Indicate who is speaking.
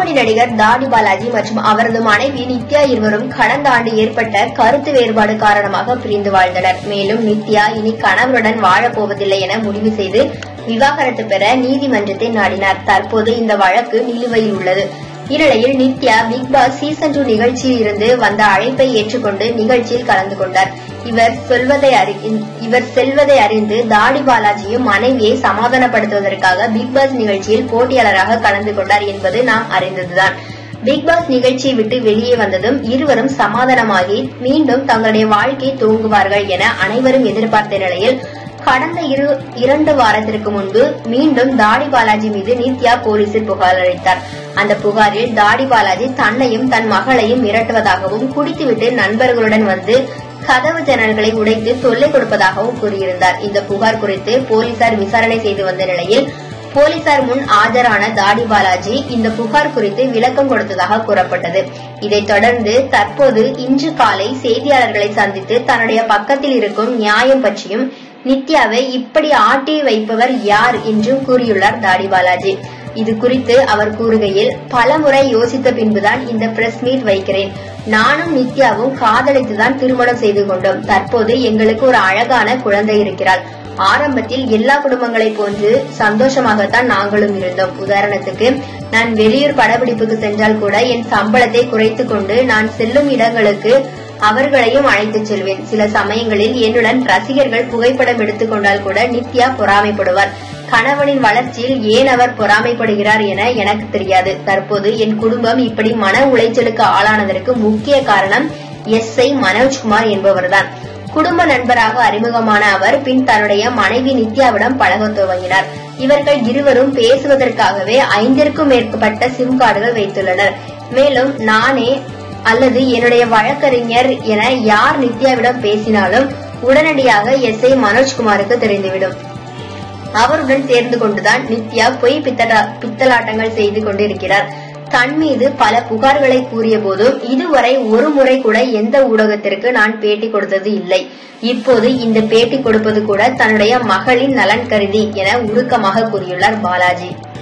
Speaker 1: கவுண்டமணி நடிகர் தாடி பாலாஜி மற்றும் அவரது மனைவி நித்யா இருவரும் கடந்த ஆண்டு ஏற்பட்ட கருத்து வேறுபாடு காரணமாக பிரிந்து வாழ்ந்தனர் மேலும் நித்யா இனி கணவருடன் வாழப்போவதில்லை என முடிவு செய்து விவாகரத்து பெற நீதிமன்றத்தை நாடினார் தற்போது இந்த வழக்கு நிலுவையில் உள்ளது இந்நிலையில் Nithya Bigg Boss season two நிகழ்ச்சியில் இருந்து வந்த அழைப்பை ஏற்றுக்கொண்டு நிகழ்ச்சியில் கலந்து கொண்டார் இவர் சொல்வதை அறி- இவர் செல்வதை அறிந்து தாடி பாலாஜியும் மனைவியை சமாதானப்படுத்துவதற்காக பிக் பாஸ் நிகழ்ச்சியில் போட்டியாளராக கலந்து கொண்டார் என்பது நாம் அறிந்ததுதான் பிக் பாஸ் நிகழ்ச்சியை விட்டு வெளியே வந்ததும் இருவரும் சமாதானமாகி மீண்டும் தங்களுடைய வாழ்க்கை துவங்குவார்கள் என அனைவரும் எதிர்பார்த்த நிலையில் கடந்த இரு இரண்டு வாரத்திற்கு முன்பு மீண்டும் தாடி பாலாஜி மீது நித்யா போலீசில் புகார் அளித்தார் அந்த புகாரில் தாடி பாலாஜி தன்னையும் தன் மகளையும் மிரட்டுவதாகவும் குடித்துவிட்டு நண்பர்களுடன் வந்து கதவு ஜன்னல்களை உடைத்து தொல்லை கொடுப்பதாகவும் கூறியிருந்தார் இந்த புகார் குறித்து போலீசார் விசாரணை செய்து வந்த நிலையில் போலீசார் முன் ஆஜரான தாடி பாலாஜி இந்த புகார் குறித்து விளக்கம் கொடுத்ததாக கூறப்பட்டது இதைத் தொடர்ந்து தற்போது இன்று காலை செய்தியாளர்களை சந்தித்து தன்னுடைய பக்கத்தில் இருக்கும் நியாயம் பற்றியும் நித்யாவை இப்படி ஆட்டி வைப்பவர் யார் என்றும் கூறியுள்ளார் தாடி பாலாஜி இது குறித்து அவர் கூறுகையில் பலமுறை யோசித்த பின்புதான் இந்த பிரஸ் மீட் வைக்கிறேன் நானும் நித்யாவும் காதலித்துதான் திருமணம் செய்து கொண்டோம் தற்போது எங்களுக்கு ஒரு அழகான குழந்தை இருக்கிறாள் ஆரம்பத்தில் எல்லா குடும்பங்களைப் போன்று சந்தோஷமாகத்தான் நாங்களும் இருந்தோம் உதாரணத்துக்கு நான் வெளியூர் படப்பிடிப்புக்கு சென்றால் கூட என் சம்பளத்தை குறைத்துக் கொண்டு நான் செல்லும் இடங்களுக்கு அவர்களையும் அழைத்துச் செல்வேன் சில சமயங்களில் என்னுடன் ரசிகர்கள் புகைப்படம் எடுத்துக் கொண்டால் கூட நித்யா பொறாமைப்படுவார் கணவனின் வளர்ச்சியில் ஏன் அவர் பொறாமைப்படுகிறார் என எனக்கு தெரியாது தற்போது என் குடும்பம் இப்படி மன உளைச்சலுக்கு ஆளானதற்கு முக்கிய காரணம் எஸ் ஐ மனோஜ்குமார் என்பவர்தான் குடும்ப நண்பராக அறிமுகமான அவர் பின் தன்னுடைய மனைவி நித்யாவிடம் பழகத் துவங்கினார் இவர்கள் இருவரும் பேசுவதற்காகவே ஐந்திற்கும் மேற்பட்ட சிம் கார்டுகள் வைத்துள்ளனர் மேலும் நானே அல்லது என்னுடைய வழக்கறிஞர் என யார் நித்யாவிடம் பேசினாலும் உடனடியாக எஸ் ஐ மனோஜ்குமாருக்கு தெரிந்துவிடும் அவருடன் சேர்ந்து கொண்டுதான் நித்யா பொய் பித்தலா- பித்தலாட்டங்கள் செய்து கொண்டிருக்கிறார் தன் மீது பல புகார்களை கூறிய போதும் இதுவரை ஒரு முறை கூட எந்த ஊடகத்திற்கு நான் பேட்டி கொடுத்தது இல்லை இப்போது இந்த பேட்டி கொடுப்பது கூட தன்னுடைய மகளின் நலன் கருதி என உருக்கமாக கூறியுள்ளார் பாலாஜி